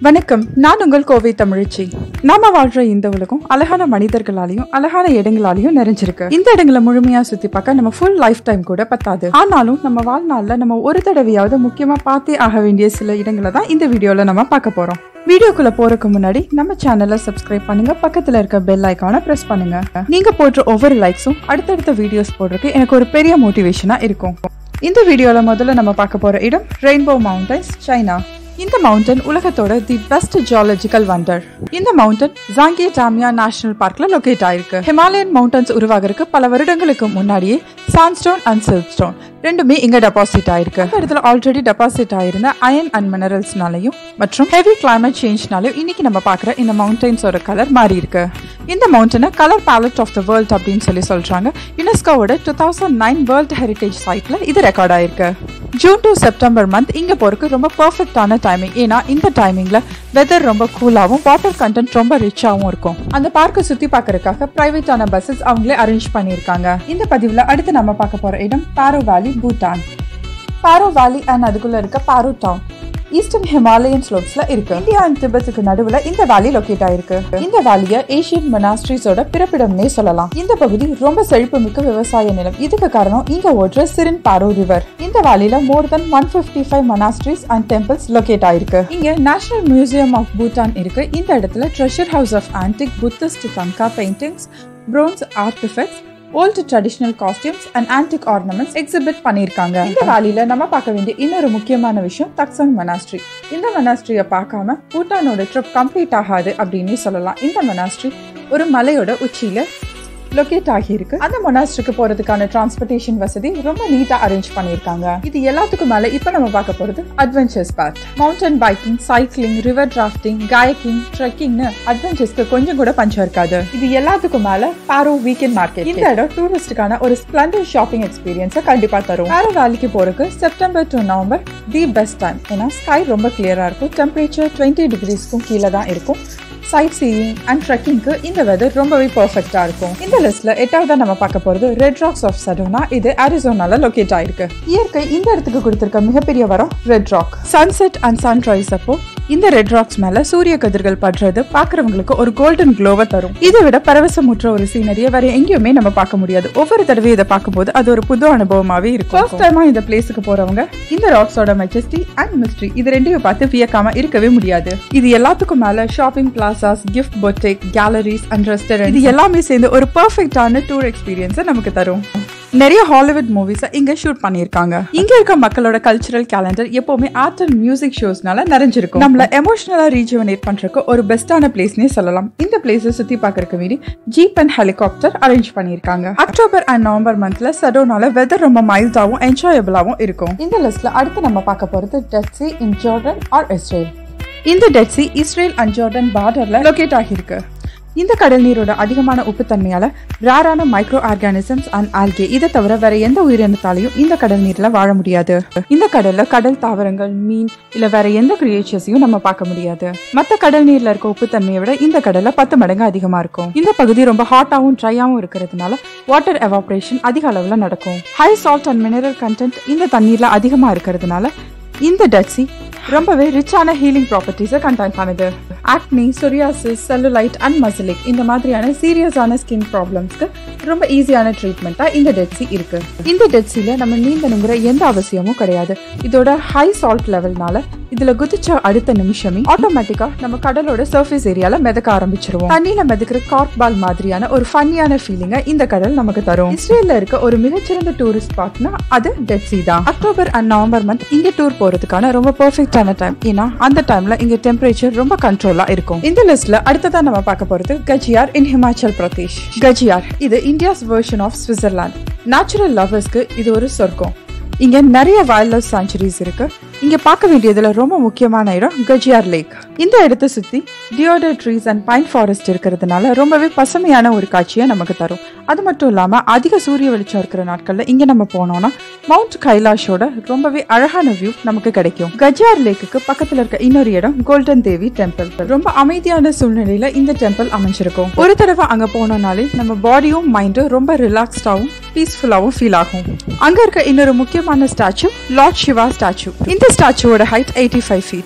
வணக்கம் நான் உங்கள் கோவை தமிழச்சி நாம வாழ்ற இந்த உலகம் அழகான மனிதர்களாலையும் அழகான இடங்களாலையும் நிறைஞ்சிருக்கு இந்த இடங்களை முழுமையா சுத்தி பார்க்க நம்ம ஃபுல் லைஃப் டைம் கூட பத்தாது ஆனாலும் நம்ம வாழ்நாள்ல நம்ம ஒரு தடவையாவது முக்கியமா பார்த்தே ஆக வேண்டிய சில இடங்களை தான் இந்த வீடியோல நம்ம பார்க்க போறோம் வீடியோக்குள்ள போறதுக்கு முன்னாடி நம்ம சேனலை சப்ஸ்கிரைப் பண்ணுங்க பக்கத்துல இருக்க பெல் ஐக்கானை பிரஸ் பண்ணுங்க நீங்க போடுற ஒவ்வொரு லைக்ஸும் அடுத்தடுத்த வீடியோஸ் போடுறதுக்கு எனக்கு ஒரு பெரிய மோட்டிவேஷனா இருக்கும் இந்த வீடியோல முதல்ல நம்ம பார்க்க போற இடம் ரெயின்போ மவுண்டன்ஸ் சைனா இந்த மவுண்டன் உலகத்தோட தி பெஸ்ட் ஜியாலஜிக்கல் வண்டர் இந்த மவுண்டன் ஜாங்கே டாமியா நேஷனல் பார்க்ல லொகேட் ஆயிருக்கு ஹிமாலயன் மவுண்டன்ஸ் உருவாகிறதுக்கு பல வருடங்களுக்கு முன்னாடியே சாண்ட்ஸ்டோன் அண்ட் சில்க்ஸ்டோன் ரெண்டுமே இங்க டெபாசிட் ஆயிருக்கு இந்த இடத்துல ஆல்ரெடி டெபாசிட் ஆயிருந்த அயன் அண்ட் மினரல்ஸ்னாலையும் மற்றும் ஹெவி கிளைமேட் சேஞ்ச்னாலையும் இன்னைக்கு நம்ம பார்க்குற இந்த மவுண்டன்ஸோட கலர் மாறி இருக்கு இந்த மவுண்டனை colour palette of the world அப்படின்னு சொல்லி சொல்றாங்க யுனெஸ்கோவோட two thousand nine world heritage சைட்ல இது ரெக்கார்ட் ஆயிருக்கு ஜூன் டு செப்டம்பர் மந்த் இங்க போறதுக்கு ரொம்ப பர்ஃபெக்டான டைமிங் ஏன்னா இந்த டைமிங்ல வெதர் ரொம்ப கூலாகவும் வாட்டர் கண்டென்ட் ரொம்ப ரிச்சாகவும் இருக்கும் அந்த பார்க்கை சுத்தி பார்க்கறதுக்காக பிரைவேட்டான பஸ்ஸஸ் அவங்களே அரேஞ்ச் பண்ணியிருக்காங்க இந்த பதிவுல அடுத்து நம்ம பார்க்க போற இடம் பாரோ வேலி பூட்டான் பாரோ வேலி அண்ட் அதுக்குள்ள இருக்க பாரோ டவுன் ஈஸ்டர்ன் ஹிமாலயன் ஸ்லோப்ஸ்ல இருக்கு இந்தியா அண்ட் திபெத்துக்கு நடுவுல இந்த வேலி லொகேட் ஆயிருக்கு இந்த வேலிய ஏசியன் மொனாஸ்ட்ரிஸோட பிறப்பிடம்னே சொல்லலாம் இந்த பகுதி ரொம்ப செழிப்புமிக்க விவசாய நிலம் இதுக்கு காரணம் இங்க ஓடுற சிரின் பாரோ ரிவர் இந்த வேலியில more than one fifty five monasteries and temples locate ஆயிருக்கு இங்க நேஷனல் மியூசியம் ஆஃப் பூட்டான் இருக்கு இந்த இடத்துல treasure house of antique Buddhist thangka paintings bronze artifacts old traditional costumes and antique ornaments exhibit பண்ணியிருக்காங்க இந்த வேலியில நம்ம பார்க்க வேண்டிய இன்னொரு முக்கியமான விஷயம் தக்சங் மனாஸ்ட்ரி இந்த மனாஸ்ட்ரியை பார்க்காம பூட்டானோட ட்ரிப் கம்ப்ளீட் ஆகாது அப்படின்னு சொல்லலாம் இந்த மனாஸ்ட்ரி ஒரு மலையோட உச்சியில லொகேட் ஆகியிருக்கு அந்த மொனாஸ்ட்ரிக்கு போறதுக்கான டிரான்ஸ்போர்டேஷன் வசதி ரொம்ப நீட்டா அரேஞ்ச் பண்ணியிருக்காங்க இது எல்லாத்துக்கும் மேல இப்ப நம்ம பார்க்க போறது adventures part mountain biking cycling river rafting kayaking ட்ரெக்கிங்னு அட்வென்ச்சர்ஸ்க்கு கொஞ்சம் கூட பஞ்சம் இருக்காது இது எல்லாத்துக்கும் மேல பாரோ வீக்கெண்ட் மார்க்கெட் இந்த இடம் டூரிஸ்டுக்கான ஒரு ஸ்பிளண்டர் ஷாப்பிங் எக்ஸ்பீரியன்ஸை கண்டிப்பா தரும் பாரோ வேலிக்கு போறதுக்கு September to November the best time ஏன்னா ஸ்கை ரொம்ப கிளியரா இருக்கும் டெம்பரேச்சர் டுவெண்ட்டி டிகிரிஸ்க்கும் கீழே தான் இருக்கும் சைட் சீயிங் அண்ட் ட்ரெக்கிங்க்கு இந்த வெதர் ரொம்பவே பர்ஃபெக்டா இருக்கும் இந்த லிஸ்ட்ல எட்டாவதா நம்ம பார்க்க போறது ரெட் ராக்ஸ் ஆஃப் சடோனா இது அரிசோனால லொகேட் ஆயிருக்கு இயற்கை இந்த இடத்துக்கு கொடுத்திருக்க மிகப்பெரிய வரம் red rock sunset and sunrise அப்போ இந்த ரெட் ராக்ஸ் மேல சூரிய கதிர்கள் படுறது பாக்குறவங்களுக்கு ஒரு கோல்டன் க்ளோவை தரும் இதை விட பரவசமுற்ற ஒரு சீனரியை வேற எங்கேயுமே நம்ம பார்க்க முடியாது ஒவ்வொரு தடவையும் இதை பார்க்கும்போது அது ஒரு புது அனுபவமாவே இருக்கும் ஃபர்ஸ்ட் டைமா இந்த பிளேஸுக்கு போறவங்க இந்த ராக்ஸோட மெஜஸ்டி அண்ட் மிஸ்ட்ரி இது ரெண்டையும் பார்த்து வியக்காம இருக்கவே முடியாது இது எல்லாத்துக்கும் மேல shopping plazas gift boutique galleries and restaurant இது எல்லாமே சேர்ந்து ஒரு பர்ஃபெக்டான டூர் எக்ஸ்பீரியன்ஸை நமக்கு தரும் நிறைய ஹாலிவுட் மூவிஸை இங்க ஷூட் பண்ணியிருக்காங்க இங்க இருக்க மக்களோட கல்ச்சுரல் கேலண்டர் எப்பவுமே ஆர்ட் அண்ட் மியூசிக் ஷோஸ்னால நிறைஞ்சிருக்கும் நம்மள எமோஷனலா ரீஜுவனேட் பண்றதுக்கு ஒரு பெஸ்டான பிளேஸ்னே சொல்லலாம் இந்த பிளேஸை சுத்தி பார்க்கறதுக்கு மீறி ஜீப் அண்ட் ஹெலிகாப்டர் அரேஞ்ச் பண்ணியிருக்காங்க அக்டோபர் அண்ட் நவம்பர் மந்த்ல சடோனால வெதர் ரொம்ப மைல்டாவும் என்ஜாயபிளாவும் இருக்கும் இந்த லிஸ்ட்ல அடுத்து நம்ம பார்க்க போறது Dead Sea in Jordan or Israel இந்த Dead Sea Israel and Jordan பார்டர்ல லொகேட் ஆகியிருக்கு இந்த கடல் நீரோட அதிகமான உப்புத்தன்மையால ரேரான மைக்ரோ ஆர்கானிசம்ஸ் அண்ட் ஆல்கே இதை தவிர வேற எந்த உயிரினத்தாலையும் இந்த கடல் நீர்ல வாழ முடியாது இந்த கடல்ல கடல் தாவரங்கள் மீன் இல்ல வேற எந்த கிரியேச்சர்ஸையும் நம்ம பார்க்க முடியாது மத்த கடல் நீர்ல இருக்க உப்புத்தன்மையை விட இந்த கடல்ல பத்து மடங்கு அதிகமா இருக்கும் இந்த பகுதி ரொம்ப ஹாட்டாவும் ட்ரையாவும் இருக்கிறதுனால வாட்டர் எவாப்ரேஷன் அதிக அளவுல நடக்கும் high salt and mineral content இந்த தண்ணீர்ல அதிகமா இருக்கிறதுனால இந்த டட்சி ரொம்பவே ரிச்சான ஹீலிங் ப்ராப்பர்ட்டிஸை கண்டெயின் பண்ணுது ஆக்னி சொரியாசிஸ் செல்லுலைட் அண்ட் மசிலிக் இந்த மாதிரியான சீரியஸான ஸ்கின் ப்ராப்ளம்ஸ்க்கு ரொம்ப ஈஸியான ட்ரீட்மெண்ட்டா இந்த டெட்சி இருக்கு இந்த டெட்சில நம்ம நீந்தணுங்கிற எந்த அவசியமும் கிடையாது இதோட ஹை சால்ட் லெவல்னால இதுல குதிச்ச அடுத்த நிமிஷமே ஆட்டோமேட்டிக்கா நம்ம கடலோட சர்ஃபேஸ் ஏரியால மிதக்க ஆரம்பிச்சிருவோம் தண்ணியில மிதக்கிற கார்க் பால் மாதிரியான ஒரு ஃபன்னியான ஃபீலிங்க இந்த கடல் நமக்கு தரும் இஸ்ரேல்ல இருக்க ஒரு மிகச்சிறந்த டூரிஸ்ட் ஸ்பாட்னா அது டெட் சி தான் அக்டோபர் அண்ட் நவம்பர் மந்த் இங்க டூர் போறதுக்கான ரொம்ப பெர்ஃபெக்டான டைம் ஏன்னா அந்த டைம்ல இங்க டெம்பரேச்சர் ரொம்ப கண்ட்ரோலா இருக்கும் இந்த லிஸ்ட்ல அடுத்ததா நம்ம பார்க்க போறது கஜியார் இன் ஹிமாச்சல் பிரதேஷ் கஜியார் இது India's version of Switzerland natural லவர்ஸ்க்கு இது ஒரு சொர்க்கம் இங்க நிறைய வைல்ட் லைஃப் சாங்சுரிஸ் இருக்கு இங்க பார்க்க வேண்டியதுல ரொம்ப முக்கியமான இடம் கஜியார் லேக் இந்த இடத்தை சுத்தி deodar trees and pine forest இருக்கிறதுனால ரொம்பவே பசுமையான ஒரு காட்சியை நமக்கு தரும் அது மட்டும் இல்லாம அதிக சூரிய வெளிச்சம் இருக்கிற நாட்கள்ல இங்க நம்ம போனோம்னா மவுண்ட் கைலாஷோட ரொம்பவே அழகான வியூ நமக்கு கிடைக்கும் கஜியார் லேக்குக்கு பக்கத்துல இருக்க இன்னொரு இடம் கோல்டன் தேவி டெம்பிள் ரொம்ப அமைதியான சூழ்நிலையில இந்த டெம்பிள் அமைஞ்சிருக்கும் ஒரு தடவை அங்க போனோம்னாலே நம்ம பாடியும் மைண்டும் ரொம்ப ரிலாக்ஸ்டாவும் பீஸ்ஃபுல்லாகவும் ஃபீல் ஆகும் அங்க இருக்க இன்னொரு முக்கியமான ஸ்டாச்சு லார்ட் சிவா ஸ்டாச்சு இந்த ஸ்டாச்சுவோட height eighty five feet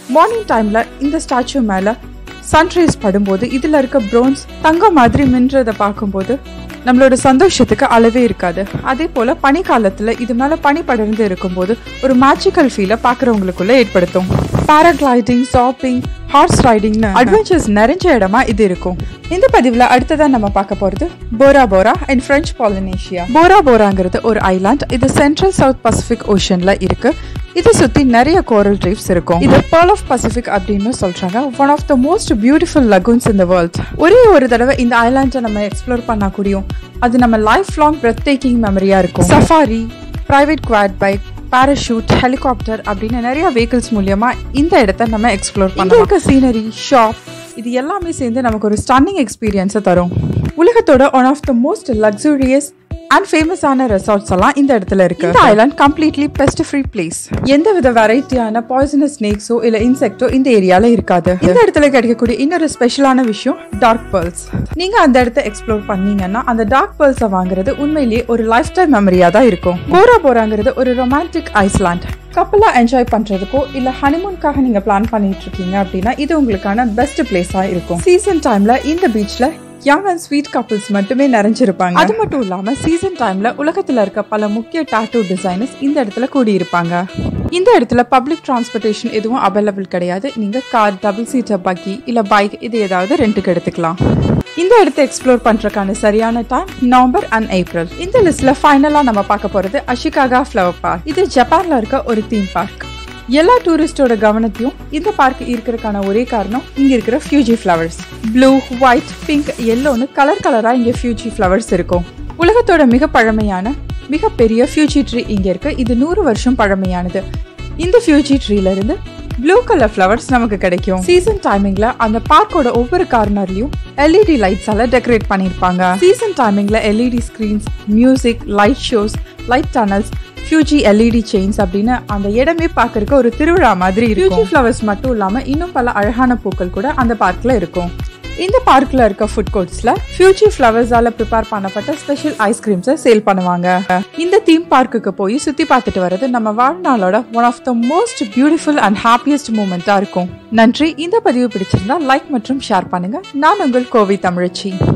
morning டைம்ல இந்த ஸ்டாச்சு மேல சன்ரைஸ் படும்போது இதுல இருக்க ப்ரோன்ஸ் தங்கம் மாதிரி மின்றதை பார்க்கும்போது நம்மளோட சந்தோஷத்துக்கு அளவே இருக்காது அதே போல பனி காலத்துல இது மேல பனி படர்ந்து இருக்கும்போது ஒரு மேஜிக்கல் ஃபீலை பாக்குறவங்களுக்குள்ள ஏற்படுத்தும் பேராகிளைடிங் ஷாப்பிங் ஹார்ஸ் ரைடிங்னு அட்வென்ச்சர்ஸ் நிறைஞ்ச இடமா இது இருக்கும் இந்த பதிவுல அடுத்ததா நம்ம பார்க்க போறது Bora Bora and French Polynesia Bora போராங்கிறது ஒரு ஐலாண்ட் இது சென்ட்ரல் சவுத் பசிபிக் ஓஷன்ல இருக்கு இதை சுத்தி நிறைய கோரல் ட்ரீப்ஸ் இருக்கும் இது பேர்ல் ஆஃப் பசிபிக் அப்படின்னு சொல்றாங்க one of the most beautiful lagoons in the world ஒரே ஒரு தடவை இந்த ஐலாண்டை நம்ம எக்ஸ்ப்ளோர் பண்ண கூடியும் அது நம்ம லைஃப் லாங் பிரெத் டேக்கிங் மெமரியா இருக்கும் safari private quad bike parachute helicopter அப்படின்னு நிறைய வெஹிக்கிள்ஸ் மூலியமா இந்த இடத்த நம்ம எக்ஸ்ப்ளோர் பண்ணலாம் இருக்க சீனரி ஷாப் இது எல்லாமே சேர்ந்து நமக்கு ஒரு ஸ்டன்னிங் எக்ஸ்பீரியன்ஸை தரும் உலகத்தோட one of the most luxurious and ஃபேமஸான ரெசார்ட்ஸ் எல்லாம் இந்த இடத்துல இருக்கு இந்த island completely pest free place எந்த வித வெரைட்டியான பாய்சனஸ் ஸ்னேக்ஸோ இல்ல இன்செக்டோ இந்த ஏரியால இருக்காது இந்த இடத்துல கிடைக்கக்கூடிய இன்னொரு ஸ்பெஷலான விஷயம் டார்க் பேர்ல்ஸ் நீங்க அந்த இடத்த எக்ஸ்ப்ளோர் பண்ணீங்கன்னா அந்த டார்க் பேர்ல்ஸை வாங்குறது உண்மையிலேயே ஒரு லைஃப் டைம் மெமரியா தான் இருக்கும் போரா போராங்கிறது ஒரு ரொமான்டிக் ஐஸ்லாண்ட் கப்பலா என்ஜாய் பண்றதுக்கோ இல்ல ஹனிமூனுக்காக நீங்க பிளான் பண்ணிட்டு இருக்கீங்க அப்படின்னா இது உங்களுக்கான பெஸ்ட் பிளேஸா இருக்கும் சீசன் டைம்ல இந்த பீச்ல யங் அண்ட் ஸ்வீட் கப்பிள்ஸ் மட்டுமே நிறைஞ்சிருப்பாங்க அது மட்டும் இல்லாம சீசன் டைம்ல உலகத்துல இருக்க பல முக்கிய டாட்டூ டிசைனர்ஸ் இந்த இடத்துல கூடியிருப்பாங்க இந்த இடத்துல பப்ளிக் டிரான்ஸ்போர்ட்டேஷன் எதுவும் அவைலபிள் கிடையாது நீங்க கார் டபுள் சீட்டர் பக்கி இல்ல பைக் இது ஏதாவது ரெண்டுக்கு எடுத்துக்கலாம் இந்த இடத்தை எக்ஸ்ப்ளோர் பண்றதுக்கான சரியான டைம் நவம்பர் அண்ட் ஏப்ரல் இந்த லிஸ்ட்ல ஃபைனலா நம்ம பார்க்க போறது அஷிகாகா ஃப்ளவர் பார்க் இது ஜப்பான்ல இருக்க ஒரு தீம் பார்க் எல்லா டூரிஸ்டோட கவனத்தையும் இந்த பார்க் இருக்கிறதுக்கான ஒரே காரணம் இங்க இருக்கிற Fuji flowers blue white pink எல்லோன்னு கலர் கலரா இங்க ஃபியூஜி ஃப்ளவர்ஸ் இருக்கும் உலகத்தோட மிக பழமையான மிகப்பெரிய ஃபியூஜி ட்ரீ இங்க இருக்கு இது நூறு வருஷம் பழமையானது இந்த ஃபியூஜி ட்ரீல இருந்து ப்ளூ கலர் ஃப்ளவர்ஸ் நமக்கு கிடைக்கும் சீசன் டைமிங்ல அந்த பார்க்கோட ஒவ்வொரு கார்னர்லயும் எல்இடி லைட்ஸால டெக்கரேட் பண்ணிருப்பாங்க சீசன் டைமிங்ல LED screens music light shows light tunnels Fuji LED chains அப்படின்னு அந்த இடமே பார்க்கறதுக்கு ஒரு திருவிழா மாதிரி இருக்கும் ஃபியூஜி ஃப்ளவர்ஸ் மட்டும் இல்லாம இன்னும் பல அழகான பூக்கள் கூட அந்த பார்க்ல இருக்கும் இந்த பார்க்ல இருக்க ஃபுட் கோர்ட்ஸ்ல ஃபியூஜி ஃப்ளவர்ஸால ப்ரிப்பேர் பண்ணப்பட்ட ஸ்பெஷல் ஐஸ்கிரீம்ஸை சேல் பண்ணுவாங்க இந்த தீம் பார்க்குக்கு போய் சுத்தி பார்த்துட்டு வர்றது நம்ம வாழ்நாளோட one of the most beautiful and happiest மூமெண்டா இருக்கும் நன்றி இந்த பதிவு பிடிச்சிருந்தா லைக் மற்றும் ஷேர் பண்ணுங்க நான் உங்கள் கோவை தமிழச்சி